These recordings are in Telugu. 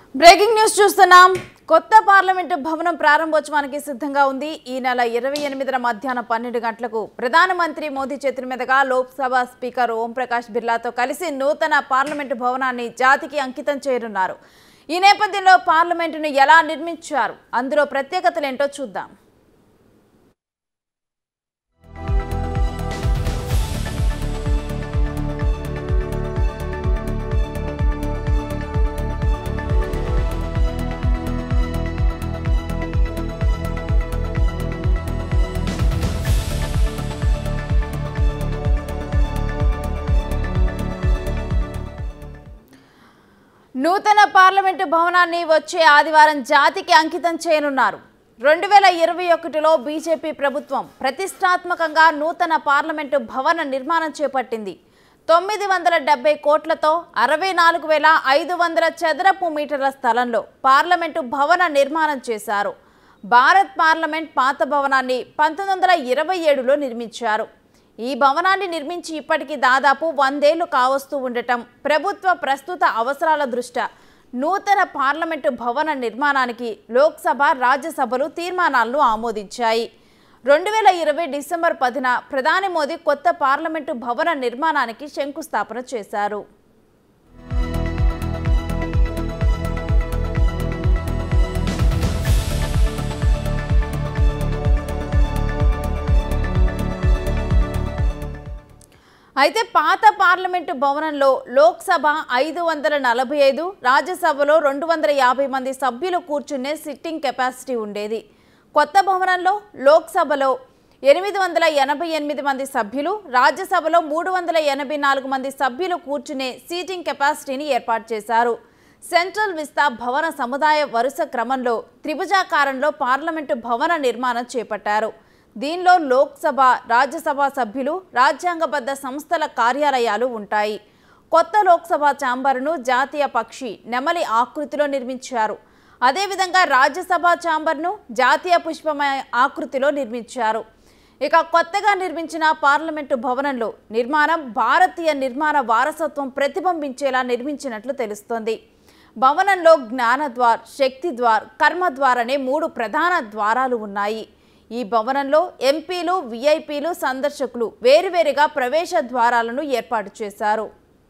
బ్రేకింగ్ న్యూస్ చూస్తున్నాం కొత్త పార్లమెంటు భవనం ప్రారంభోత్సవానికి సిద్ధంగా ఉంది ఈ నెల ఇరవై ఎనిమిదిన మధ్యాహ్నం పన్నెండు గంటలకు ప్రధానమంత్రి మోదీ చేతుల మీదుగా లోక్సభ స్పీకర్ ఓంప్రకాష్ బిర్లాతో కలిసి నూతన పార్లమెంటు భవనాన్ని జాతికి అంకితం చేయనున్నారు ఈ నేపథ్యంలో పార్లమెంటును ఎలా నిర్మించారు అందులో ప్రత్యేకతలేంటో చూద్దాం నూతన పార్లమెంటు భవనాన్ని వచ్చే ఆదివారం జాతికి అంకితం చేయనున్నారు రెండు వేల ఇరవై ఒకటిలో బీజేపీ ప్రభుత్వం ప్రతిష్టాత్మకంగా నూతన పార్లమెంటు భవన నిర్మాణం చేపట్టింది తొమ్మిది వందల డెబ్బై కోట్లతో అరవై నాలుగు వేల ఐదు వందల చదరపు మీటర్ల స్థలంలో పార్లమెంటు భవన నిర్మాణం చేశారు భారత్ పార్లమెంట్ పాత భవనాన్ని పంతొమ్మిది వందల ఇరవై ఏడులో నిర్మించారు ఈ భవనాన్ని నిర్మించి ఇప్పటికి దాదాపు వందేళ్లు కావస్తూ ఉండటం ప్రభుత్వ ప్రస్తుత అవసరాల దృష్ట్యా నూతన పార్లమెంటు భవన నిర్మాణానికి లోక్సభ రాజ్యసభలు తీర్మానాలను ఆమోదించాయి రెండు వేల ఇరవై డిసెంబర్ పదిన ప్రధాని మోదీ కొత్త పార్లమెంటు భవన నిర్మాణానికి శంకుస్థాపన చేశారు అయితే పాత పార్లమెంటు భవనంలో లోక్సభ ఐదు వందల నలభై ఐదు రాజ్యసభలో రెండు వందల యాభై మంది సభ్యులు కూర్చునే సిట్టింగ్ కెపాసిటీ ఉండేది కొత్త భవనంలో లోక్సభలో ఎనిమిది వందల ఎనభై ఎనిమిది మంది సభ్యులు రాజ్యసభలో మూడు వందల ఎనభై నాలుగు మంది సభ్యులు కూర్చునే సీటింగ్ కెపాసిటీని ఏర్పాటు చేశారు సెంట్రల్ విస్తా భవన సముదాయ వరుస క్రమంలో త్రిభుజాకారంలో పార్లమెంటు భవన నిర్మాణం చేపట్టారు దీనిలో లోక్సభ రాజ్యసభ సభ్యులు రాజ్యాంగబద్ధ సంస్థల కార్యాలయాలు ఉంటాయి కొత్త లోక్సభ ఛాంబర్ను జాతీయ పక్షి నెమలి ఆకృతిలో నిర్మించారు అదేవిధంగా రాజ్యసభ ఛాంబర్ను జాతీయ పుష్పమయ ఆకృతిలో నిర్మించారు ఇక కొత్తగా నిర్మించిన పార్లమెంటు భవనంలో నిర్మాణం భారతీయ నిర్మాణ వారసత్వం ప్రతిబింబించేలా నిర్మించినట్లు తెలుస్తోంది భవనంలో జ్ఞానద్వార్ శక్తి ద్వార్ కర్మద్వార్ అనే మూడు ప్రధాన ద్వారాలు ఉన్నాయి ఈ భవనంలో ఎంపీలు విఐపీలు సందర్శకులు వేరువేరుగా ప్రవేశ ద్వారాలను ఏర్పాటు చేశారు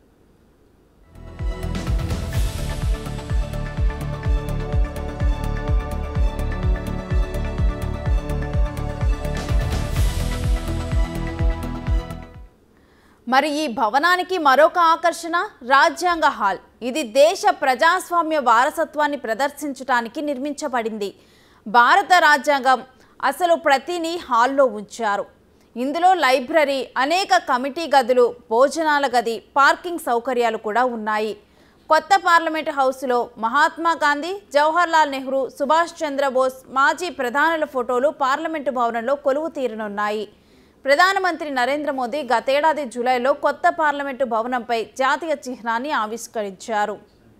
మరి ఈ భవనానికి మరొక ఆకర్షణ రాజ్యాంగ హాల్ ఇది దేశ ప్రజాస్వామ్య వారసత్వాన్ని ప్రదర్శించడానికి నిర్మించబడింది భారత రాజ్యాంగం అసలు ప్రతిని హాల్లో ఉంచారు ఇందులో లైబ్రరీ అనేక కమిటీ గదులు భోజనాల గది పార్కింగ్ సౌకర్యాలు కూడా ఉన్నాయి కొత్త పార్లమెంట్ హౌస్లో మహాత్మా గాంధీ జవహర్లాల్ నెహ్రూ సుభాష్ చంద్రబోస్ మాజీ ప్రధానుల ఫోటోలు పార్లమెంటు భవనంలో కొలువు తీరనున్నాయి ప్రధానమంత్రి నరేంద్ర మోదీ గతేడాది జూలైలో కొత్త పార్లమెంటు భవనంపై జాతీయ చిహ్నాన్ని ఆవిష్కరించారు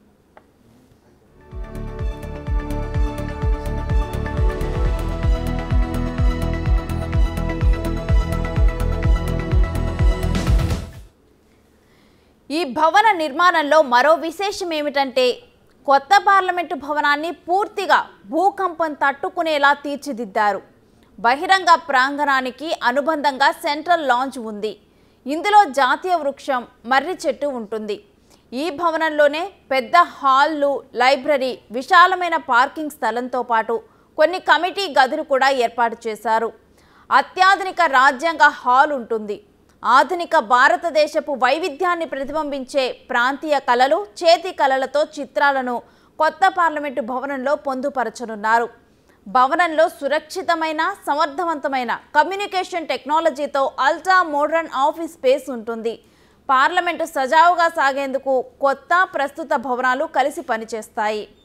ఈ భవన నిర్మాణంలో మరో విశేషం ఏమిటంటే కొత్త పార్లమెంటు భవనాన్ని పూర్తిగా భూకంపం తట్టుకునేలా తీర్చిదిద్దారు బహిరంగ ప్రాంగణానికి అనుబంధంగా సెంట్రల్ లాంజ్ ఉంది ఇందులో జాతీయ వృక్షం మర్రి చెట్టు ఉంటుంది ఈ భవనంలోనే పెద్ద హాల్లు లైబ్రరీ విశాలమైన పార్కింగ్ స్థలంతో పాటు కొన్ని కమిటీ గదులు కూడా ఏర్పాటు చేశారు అత్యాధునిక రాజ్యాంగ హాల్ ఉంటుంది ఆధునిక భారతదేశపు వైవిధ్యాన్ని ప్రతిబింబించే ప్రాంతీయ కళలు చేతి కళలతో చిత్రాలను కొత్త పార్లమెంటు భవనంలో పొందుపరచనున్నారు భవనంలో సురక్షితమైన సమర్థవంతమైన కమ్యూనికేషన్ టెక్నాలజీతో అల్ట్రా మోడర్న్ ఆఫీస్ స్పేస్ ఉంటుంది పార్లమెంటు సజావుగా సాగేందుకు కొత్త ప్రస్తుత భవనాలు కలిసి పనిచేస్తాయి